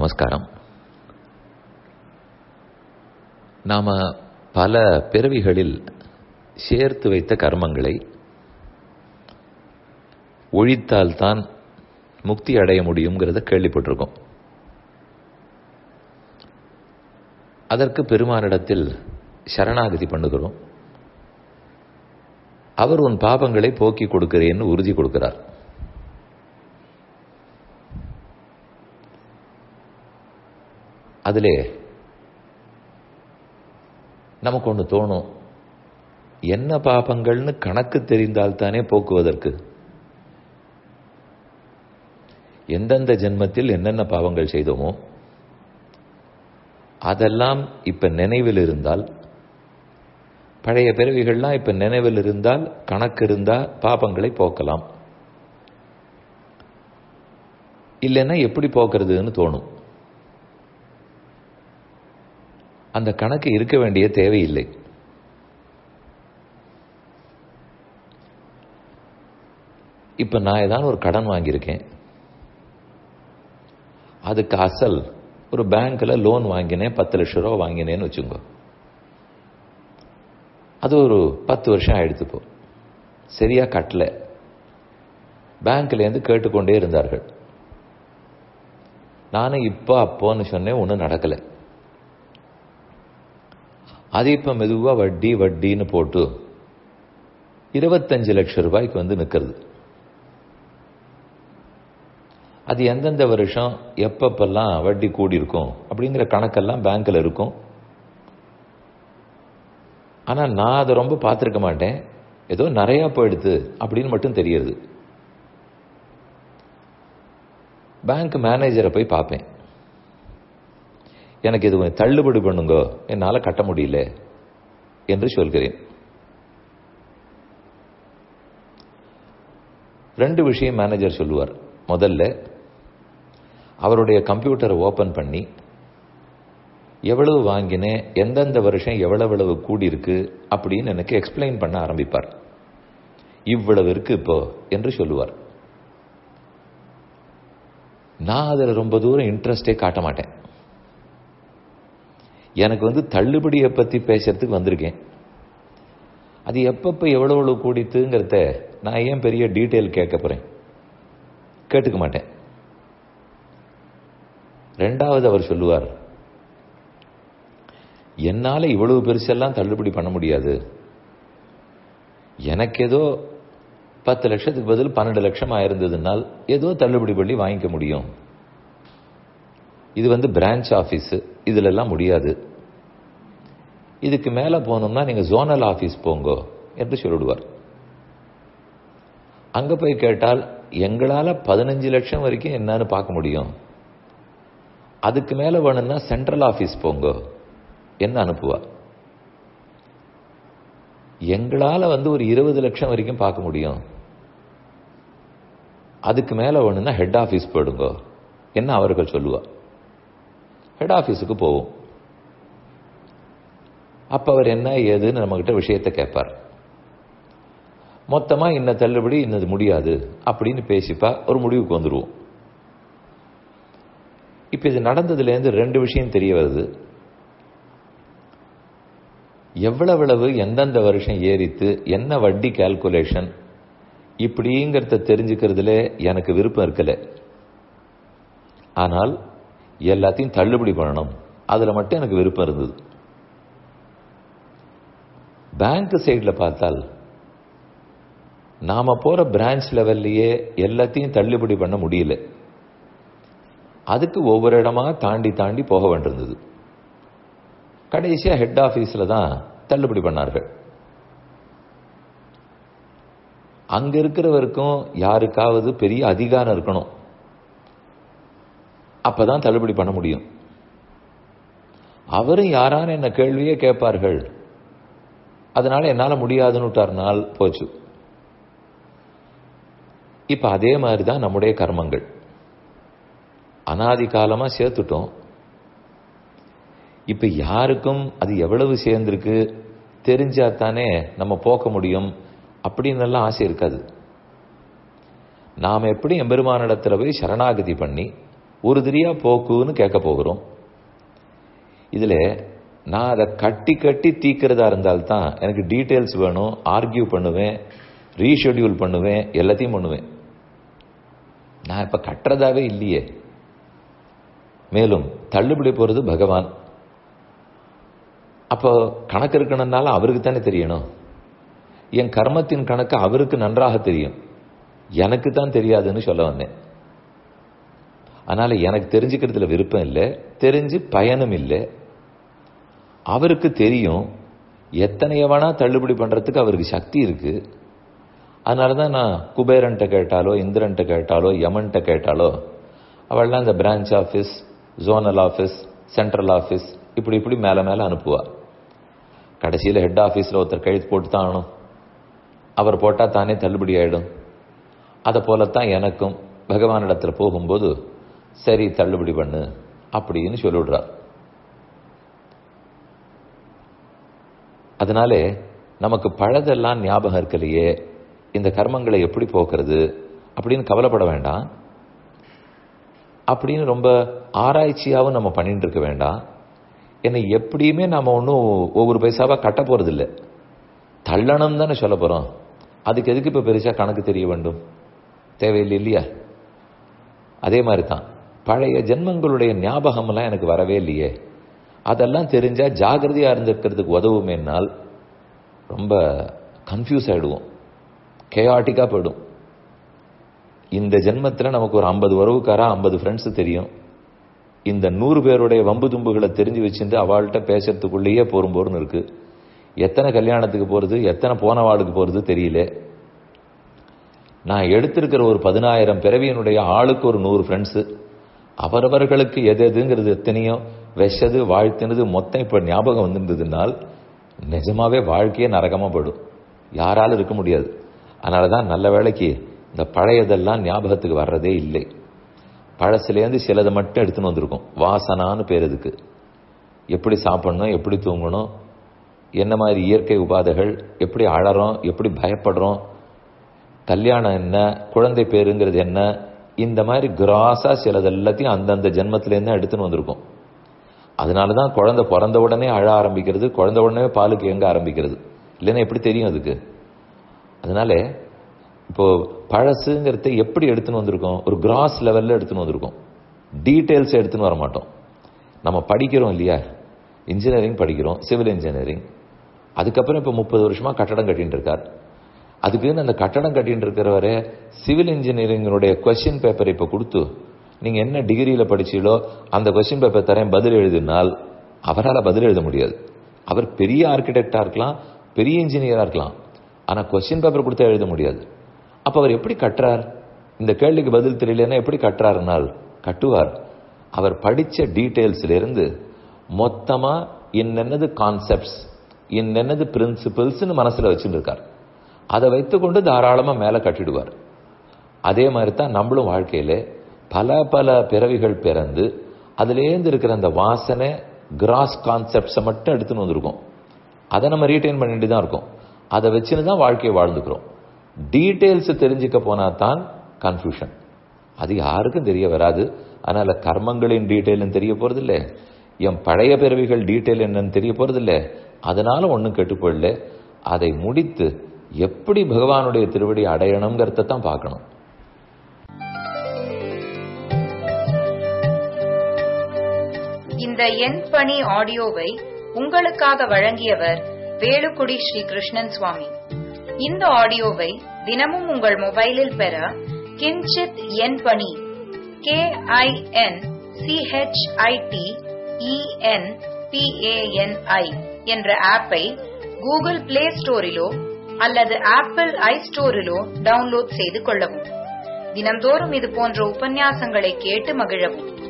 நமஸ்காரம் நாம பல பிறவிகளில் சேர்த்து வைத்த கர்மங்களை ஒழித்தால்தான் முக்தி அடைய முடியுங்கிறத கேள்விப்பட்டிருக்கோம் அதற்கு பெருமானிடத்தில் சரணாகதி பண்ணுகிறோம் அவர் உன் பாபங்களை போக்கி கொடுக்கிறேன்னு உறுதி கொடுக்கிறார் அதிலே நமக்கு ஒன்று தோணும் என்ன பாபங்கள்னு கணக்கு தெரிந்தால்தானே போக்குவதற்கு எந்தெந்த ஜென்மத்தில் என்னென்ன பாவங்கள் செய்தோமோ அதெல்லாம் இப்ப நினைவில் இருந்தால் பழைய பிறவிகள்லாம் இப்ப நினைவில் இருந்தால் கணக்கு இருந்தா பாபங்களை போக்கலாம் இல்லைன்னா எப்படி போக்குறதுன்னு தோணும் அந்த கணக்கு இருக்க வேண்டிய தேவையில்லை இப்ப நான் ஏதாவது ஒரு கடன் வாங்கியிருக்கேன் அதுக்கு அசல் ஒரு பேங்க்ல லோன் வாங்கினேன் பத்து லட்சம் ரூபா வாங்கினேன்னு வச்சுங்க அது ஒரு பத்து வருஷம் ஆயிடுத்து போ சரியா கட்டல பேங்க்லேருந்து கேட்டுக்கொண்டே இருந்தார்கள் நானும் இப்போ அப்போன்னு சொன்னேன் ஒன்றும் நடக்கலை அது இப்போ மெதுவாக வட்டி வட்டின்னு போட்டு இருபத்தஞ்சு லட்சம் ரூபாய்க்கு வந்து நிற்கிறது அது எந்தெந்த வருஷம் எப்பப்பெல்லாம் வட்டி கூடியிருக்கும் அப்படிங்கிற கணக்கெல்லாம் பேங்க்கில் இருக்கும் ஆனால் நான் அதை ரொம்ப பார்த்துருக்க மாட்டேன் ஏதோ நிறையா போயிடுது அப்படின்னு மட்டும் தெரியுது பேங்க் மேனேஜரை போய் பார்ப்பேன் எனக்கு இது கொஞ்சம் தள்ளுபடி பண்ணுங்க என்னால் கட்ட முடியல என்று சொல்கிறேன் ரெண்டு விஷயம் மேனேஜர் சொல்லுவார் முதல்ல அவருடைய கம்ப்யூட்டரை ஓபன் பண்ணி எவ்வளவு வாங்கினேன் எந்தெந்த வருஷம் எவ்வளவு எவ்வளவு கூடியிருக்கு அப்படின்னு எனக்கு எக்ஸ்பிளைன் பண்ண ஆரம்பிப்பார் இவ்வளவு இருக்கு இப்போ என்று சொல்லுவார் நான் அதில் ரொம்ப தூரம் இன்ட்ரெஸ்டே காட்ட மாட்டேன் எனக்கு வந்து தள்ளுபடியை பற்றி பேசுறதுக்கு வந்திருக்கேன் அது எப்பப்போ எவ்வளோ எவ்வளோ கூடித்துங்கிறத நான் ஏன் பெரிய டீட்டெயில் கேட்க போகிறேன் கேட்டுக்க மாட்டேன் ரெண்டாவது அவர் சொல்லுவார் என்னால் இவ்வளவு பெருசெல்லாம் தள்ளுபடி பண்ண முடியாது எனக்கு ஏதோ பத்து லட்சத்துக்கு பதில் பன்னெண்டு லட்சம் ஆயிருந்ததுனால் ஏதோ தள்ளுபடி பண்ணி வாங்கிக்க முடியும் இது வந்து பிரான்ச் ஆஃபீஸு இதிலெல்லாம் முடியாது இதுக்கு மேலே போகணும்னா நீங்கள் ஜோனல் ஆஃபீஸ் போங்கோ என்று சொல்லிடுவார் அங்கே போய் கேட்டால் எங்களால் பதினஞ்சு லட்சம் வரைக்கும் என்னன்னு பார்க்க முடியும் அதுக்கு மேலே வேணும்னா சென்ட்ரல் ஆஃபீஸ் போங்க என்ன அனுப்புவார் எங்களால் வந்து ஒரு இருபது லட்சம் வரைக்கும் பார்க்க முடியும் அதுக்கு மேலே வேணும்னா ஹெட் ஆஃபீஸ் போயிடுங்க என்ன அவர்கள் சொல்லுவார் ஹெட் ஆஃபீஸுக்கு போவோம் அப்போ அவர் என்ன ஏதுன்னு நம்மகிட்ட விஷயத்தை கேட்பார் மொத்தமாக இன்ன தள்ளுபடி இன்னது முடியாது அப்படின்னு பேசிப்பா ஒரு முடிவுக்கு வந்துடுவோம் இப்போ இது நடந்ததுலேருந்து ரெண்டு விஷயம் தெரிய வருது எவ்வளவு எந்தெந்த வருஷம் ஏறித்து என்ன வட்டி கால்குலேஷன் இப்படிங்கிறத தெரிஞ்சுக்கிறதுல எனக்கு விருப்பம் இருக்கல ஆனால் எல்லாத்தையும் தள்ளுபடி பண்ணணும் அதில் மட்டும் எனக்கு விருப்பம் இருந்தது பேங்க் சைடில் பார்த்தால் நாம போற பிரான்ச் லெவல்லையே எல்லாத்தையும் தள்ளுபடி பண்ண முடியல அதுக்கு ஒவ்வொரு இடமா தாண்டி தாண்டி போக வேண்டியிருந்தது கடைசியா ஹெட் ஆபீஸ்ல தான் தள்ளுபடி பண்ணார்கள் அங்க இருக்கிறவருக்கும் யாருக்காவது பெரிய அதிகாரம் இருக்கணும் அப்பதான் தள்ளுபடி பண்ண முடியும் அவரும் யாரான என்ன கேள்வியே கேட்பார்கள் அதனால என்னால முடியாதுன்னு விட்டார்னால் போச்சு இப்ப அதே மாதிரி தான் நம்முடைய கர்மங்கள் அனாதி காலமா சேர்த்துட்டோம் இப்ப யாருக்கும் அது எவ்வளவு சேர்ந்திருக்கு தெரிஞ்சா தானே நம்ம போக்க முடியும் அப்படின்னு எல்லாம் ஆசை இருக்காது நாம் எப்படி எம்பெருமானிடத்தில் போய் சரணாகதி பண்ணி ஒரு திரியா போக்குன்னு கேட்க போகிறோம் இதில் நான் அதை கட்டி கட்டி தீக்கிறதா இருந்தால்தான் எனக்கு டீட்டெயில்ஸ் வேணும் ஆர்கியூ பண்ணுவேன் ரீஷெடியூல் பண்ணுவேன் எல்லாத்தையும் பண்ணுவேன் நான் இப்போ கட்டுறதாவே இல்லையே மேலும் தள்ளுபடி போகிறது பகவான் அப்போ கணக்கு இருக்கணும்னால அவருக்கு தானே தெரியணும் என் கர்மத்தின் கணக்கு அவருக்கு நன்றாக தெரியும் எனக்கு தான் தெரியாதுன்னு சொல்ல வந்தேன் அதனால எனக்கு தெரிஞ்சுக்கிறதுல விருப்பம் இல்லை தெரிஞ்சு பயனும் இல்லை அவருக்கு தெரியும் எத்தனை எவனா தள்ளுபடி பண்றதுக்கு அவருக்கு சக்தி இருக்கு அதனால தான் நான் குபேரன்ட்ட கேட்டாலோ இந்திரன்ட்ட கேட்டாலோ யமன்ட்ட கேட்டாலோ அவள்லாம் இந்த branch office zonal office central office இப்படி இப்படி மேலே மேலே அனுப்புவா கடைசியில் ஹெட் ஆஃபீஸில் ஒருத்தர் கழுத்து போட்டு தான் ஆகணும் அவர் போட்டால் தானே தள்ளுபடி ஆகிடும் அதை போலத்தான் எனக்கும் பகவானிடத்தில் போகும்போது சரி தள்ளுபடி பண்ணு அப்படின்னு சொல்லிவிடுறார் அதனாலே நமக்கு பழதெல்லாம் ஞாபகம் இருக்கலையே இந்த கர்மங்களை எப்படி போக்குறது அப்படின்னு கவலைப்பட வேண்டாம் அப்படின்னு ரொம்ப ஆராய்ச்சியாகவும் நம்ம பண்ணிட்டு இருக்க வேண்டாம் என்னை எப்படியுமே நம்ம ஒன்றும் ஒவ்வொரு பைசாவாக கட்ட போகிறதில்ல தள்ளணும் தானே சொல்ல போகிறோம் அதுக்கு எதுக்கு இப்போ பெருசாக கணக்கு தெரிய வேண்டும் தேவையில்லை இல்லையா அதே மாதிரி தான் பழைய ஜென்மங்களுடைய ஞாபகமெல்லாம் எனக்கு வரவே இல்லையே அதெல்லாம் தெரிஞ்சால் ஜாகிரதையாக இருந்திருக்கிறதுக்கு உதவுமேனால் ரொம்ப கன்ஃபியூஸ் ஆகிடுவோம் கேயாட்டிக்காக போயிடும் இந்த ஜென்மத்தில் நமக்கு ஒரு ஐம்பது உறவுக்காரா ஐம்பது ஃப்ரெண்ட்ஸு தெரியும் இந்த நூறு பேருடைய வம்பு தும்புகளை தெரிஞ்சு வச்சுட்டு அவள்கிட்ட பேசுறதுக்குள்ளேயே போரும் போர்னு இருக்கு எத்தனை கல்யாணத்துக்கு போகிறது எத்தனை போன வாளுக்கு போகிறது தெரியல நான் எடுத்திருக்கிற ஒரு பதினாயிரம் பிறவியினுடைய ஆளுக்கு ஒரு நூறு ஃப்ரெண்ட்ஸு அவரவர்களுக்கு எது எதுங்கிறது எத்தனையோ விஷது வாழ்த்தினது மொத்தம் இப்போ ஞாபகம் வந்துருந்ததுனால் நிஜமாவே வாழ்க்கையே நரகமாக போயிடும் யாராலும் இருக்க முடியாது அதனால தான் நல்ல வேலைக்கு இந்த பழையதெல்லாம் ஞாபகத்துக்கு வர்றதே இல்லை பழசுலேருந்து சிலதை மட்டும் எடுத்துன்னு வந்திருக்கோம் வாசனான்னு பேர் இதுக்கு எப்படி சாப்பிடணும் எப்படி தூங்கணும் என்ன மாதிரி இயற்கை உபாதைகள் எப்படி அழறோம் எப்படி பயப்படுறோம் கல்யாணம் என்ன குழந்தை பேருங்கிறது என்ன இந்த மாதிரி கிராஸாக சிலது எல்லாத்தையும் அந்தந்த ஜென்மத்திலேருந்து எடுத்துன்னு வந்திருக்கோம் அதனால தான் குழந்தை பிறந்த உடனே அழ ஆரம்பிக்கிறது குழந்தை உடனே பாலுக்கு எங்க ஆரம்பிக்கிறது இல்லைன்னா எப்படி தெரியும் அதுக்கு அதனால இப்போ பழசுங்கிறத எப்படி எடுத்துன்னு வந்திருக்கோம் ஒரு கிராஸ் லெவலில் எடுத்துன்னு வந்திருக்கோம் டீட்டெயில்ஸ் எடுத்துன்னு வர மாட்டோம் நம்ம படிக்கிறோம் இல்லையா இன்ஜினியரிங் படிக்கிறோம் சிவில் இன்ஜினியரிங் அதுக்கப்புறம் இப்போ முப்பது வருஷமாக கட்டடம் கட்டின்னு இருக்கார் அதுக்குன்னு அந்த கட்டடம் கட்டின்னு இருக்கிறவரை சிவில் இன்ஜினியரிங்கினுடைய கொஸ்டின் பேப்பர் இப்போ கொடுத்து நீங்கள் என்ன டிகிரியில் படிச்சீங்களோ அந்த கொஸ்டின் பேப்பர் தரேன் பதில் எழுதினால் அவரால் பதில் எழுத முடியாது அவர் பெரிய ஆர்கிடெக்டாக இருக்கலாம் பெரிய இன்ஜினியராக இருக்கலாம் ஆனால் கொஸ்டின் பேப்பர் கொடுத்தா எழுத முடியாது அப்போ அவர் எப்படி கட்டுறார் இந்த கேள்விக்கு பதில் தெரியலன்னா எப்படி கட்டுறாருனால் கட்டுவார் அவர் படித்த டீட்டெயில்ஸ்லேருந்து மொத்தமாக என்னென்னது கான்செப்ட்ஸ் என்னென்னது பிரின்சிபிள்ஸ்னு மனசில் வச்சுட்டு இருக்கார் அதை வைத்துக்கொண்டு தாராளமாக மேலே கட்டிடுவார் அதே மாதிரி தான் நம்மளும் வாழ்க்கையில் பல பல பிறவிகள் பிறந்து அதுலேருந்து இருக்கிற அந்த வாசனை கிராஸ் கான்செப்ட்ஸை மட்டும் எடுத்துன்னு வந்திருக்கோம் அதை நம்ம ரீட்டைன் பண்ணிட்டு தான் இருக்கோம் அதை வச்சுன்னு தான் வாழ்க்கையை வாழ்ந்துக்கிறோம் டீட்டெயில்ஸ் தெரிஞ்சுக்க போனா தான் கன்ஃபியூஷன் அது யாருக்கும் தெரிய வராது அதனால கர்மங்களின் டீட்டெயிலும் தெரிய போறதில்லை என் பழைய பிறவிகள் டீட்டெயில் என்னன்னு தெரிய போறதில்லை அதனால ஒன்றும் கெட்டு போயிடல அதை முடித்து எப்படி பகவானுடைய திருவடி அடையணுங்கிறத தான் பார்க்கணும் இந்த எண் பணி ஆடியோவை உங்களுக்காக வழங்கியவர் வேலுக்குடி ஸ்ரீ கிருஷ்ணன் சுவாமி இந்த ஆடியோவை தினமும் உங்கள் மொபைலில் பெற கிஞ்சித் எண் பணி கே ஐ என் சிஹெச்ஐடி இஎன் பிஏஎன்ஐ என்ற ஆப்பை கூகுள் பிளே ஸ்டோரிலோ அல்லது ஆப்பிள் ஐ ஸ்டோரிலோ டவுன்லோட் செய்து கொள்ளவும் தினம்தோறும் இது போன்ற உபன்யாசங்களை கேட்டு மகிழவும்